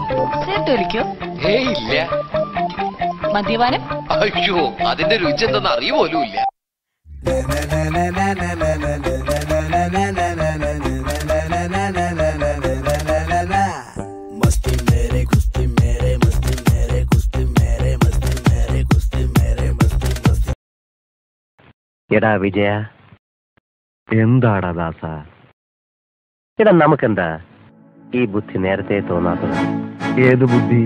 Cigarette വലിക്കോ ഏയ് ഇല്ല മദ്യപാനം അയ്യോ അതിന്റെ രുചി എന്തെന്ന് അറിയ പോലും ഇല്ല मस्ती मेरे कुश्ती मेरे मस्ती मेरे कुश्ती मेरे मस्ती मेरे कुश्ती मेरे मस्ती मस्ती എടാ വിജയ എന്താടാ ദാസ എടാ നമുക്കെന്താ ഈ ബുദ്ധി നേരത്തെ തോന്നാത്തത് ഏത് ബുദ്ധി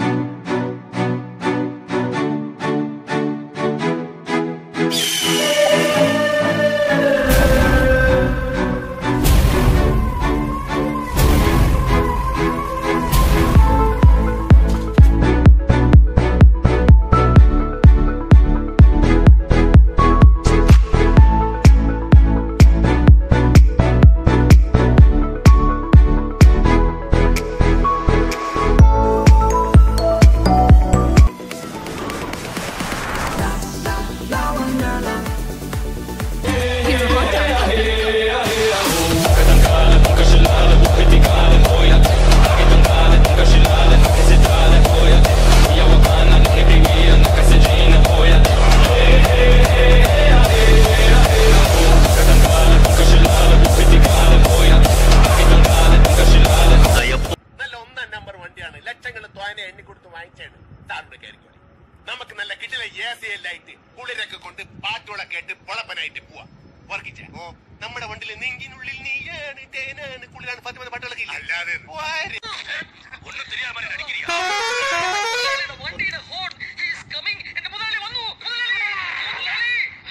നല്ല ഒന്നാം നമ്പർ വണ്ടിയാണ് ലക്ഷങ്ങൾ തോനെ എണ്ണി കൊടുത്ത് വാങ്ങിച്ചാണ് സാറിന്റെ കയറിക്കോളി നമുക്ക് നല്ല കിട്ടില്ല എ സി എല്ലായിട്ട് കുളിരൊക്കെ കൊണ്ട് പാട്ടുകളൊക്കെ കേട്ട് പൊളപ്പനായിട്ട് പോവാ വർക്കിച്ച ഓ നമ്മുടെ വണ്ടിയിൽ നെങ്കിനുള്ളിൽ നീയാണ് തേനാണ് കുളിരാണ് പത്ത് പത്ത് പാട്ടുകളൊക്കെ ഇല്ലേ? അല്ലാതെ ഒന്നും தெரியாம നടിക്കില്ല വണ്ടിയുടെ ഹോൺ ഈസ് കമ്മിങ് എന്റെ മുതലാളി വന്നു മുതലാളി മുതലാളി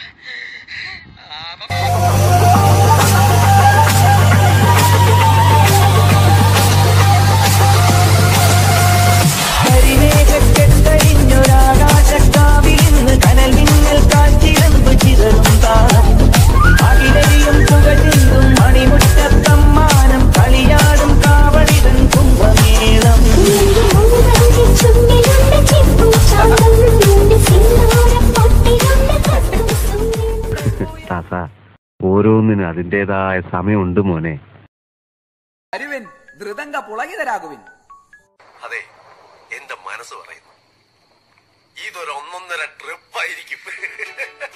ആ, കരിമേഘക്കെട്ടഴിഞ്ഞൊരാകാശക്കാവിലിന്ന് കനൽ മിന്നൽ കാറ്റിരമ്പ് ചിതറും താൻ അകിലരിയും പുകചിന്തും മണിമുറ്റത്തമ്മാനം കളിയാടും കാവടിതൻ കുംഭമേളം ദാസ ഓരോന്നിനും അതിൻ്റെതായ സമയമുണ്ട് മോനെ വരുവിൻ ധൃതങ്ക പുളകിതരാകുവിൻ അതെ എന്റെ മനസ്സ് പറയുന്നു ഇതൊരു ഒന്നൊന്നര ട്രിപ്പായിരിക്കും